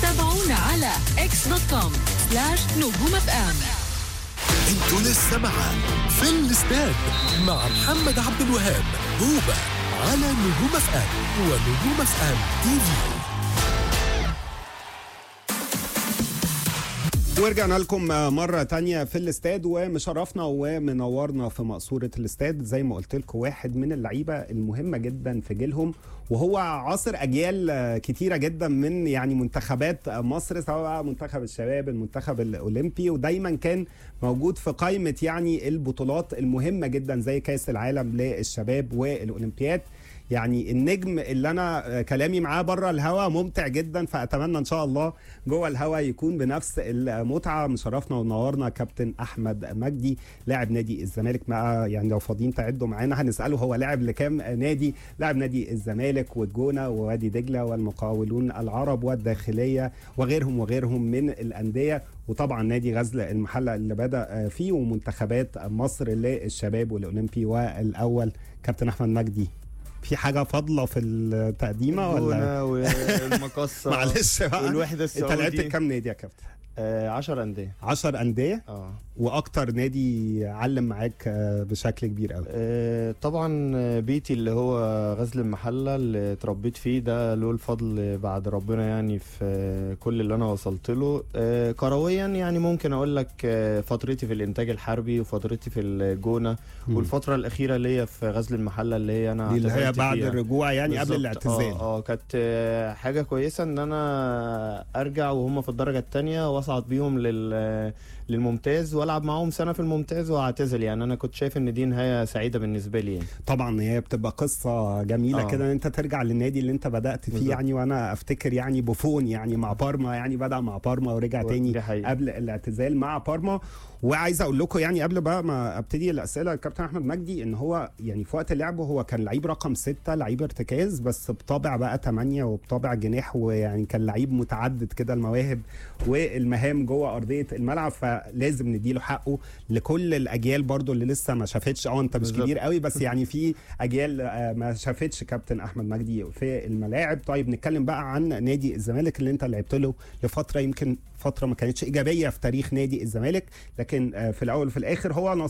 تابعونا على اكس دوت كوم سلاش نجوم اف ام انتوا لسه مع في الاستاد مع محمد عبد الوهاب هوبا على نجوم اف ام ونجوم اف ام تي في ورجعنا لكم مرة تانية في الاستاد ومشرفنا ومنورنا في مقصورة الاستاد زي ما قلت لكم واحد من اللعيبة المهمة جدا في جيلهم وهو عاصر أجيال كتيرة جدا من يعني منتخبات مصر سواء بقى منتخب الشباب المنتخب الأولمبي ودايما كان موجود في قائمة يعني البطولات المهمة جدا زي كأس العالم للشباب والأولمبياد يعني النجم اللي انا كلامي معاه بره الهوا ممتع جدا فاتمنى ان شاء الله جوه الهوا يكون بنفس المتعه مشرفنا ونورنا كابتن احمد مجدي لاعب نادي الزمالك مع يعني لو فاضيين تعدوا معانا هنساله هو لاعب لكام نادي لاعب نادي الزمالك والجونه ووادي دجله والمقاولون العرب والداخليه وغيرهم وغيرهم من الانديه وطبعا نادي غزل المحله اللي بدا فيه ومنتخبات مصر للشباب والاولمبي والاول كابتن احمد مجدي في حاجه فاضله في التقديمه ولا والمقصه معلش بقى والوحده انت لعبت السعودي كام نادي يا كابتن 10 انديه 10 انديه اه واكتر نادي علم معاك آه، بشكل كبير قوي آه، طبعا بيتي اللي هو غزل المحله اللي اتربيت فيه ده له الفضل بعد ربنا يعني في كل اللي انا وصلت له آه، كرويا يعني ممكن اقول لك آه، فترتي في الانتاج الحربي وفترتي في الجونه مم. والفتره الاخيره ليا في غزل المحله اللي هي انا دي اللي هي اعتزلت بعد فيها. الرجوع يعني قبل بالظبط. الاعتزال اه اه كانت آه، حاجه كويسه ان انا ارجع وهم في الدرجه الثانيه واصعد بيهم لل للممتاز والعب معاهم سنه في الممتاز واعتزل يعني انا كنت شايف ان دي نهايه سعيده بالنسبه لي يعني. طبعا هي بتبقى قصه جميله آه. كده ان انت ترجع للنادي اللي انت بدات فيه بالظبط. يعني وانا افتكر يعني بوفون يعني مع بارما يعني بدا مع بارما ورجع تاني دي حقيقة. قبل الاعتزال مع بارما وعايز اقول لكم يعني قبل بقى ما ابتدي الاسئله الكابتن احمد مجدي ان هو يعني في وقت لعبه هو كان لعيب رقم ستة لعيب ارتكاز بس بطابع بقى 8 وبطابع جناح ويعني كان لعيب متعدد كده المواهب والمهام جوه ارضيه الملعب فلازم نديله حقه لكل الاجيال برضو اللي لسه ما شافتش اه انت مش بالظبط. كبير قوي بس يعني في اجيال آه، ما شافتش كابتن احمد مجدي في الملاعب طيب نتكلم بقى عن نادي الزمالك اللي انت لعبت له لفتره يمكن فتره ما كانتش ايجابيه في تاريخ نادي الزمالك لكن آه، في الاول وفي الاخر هو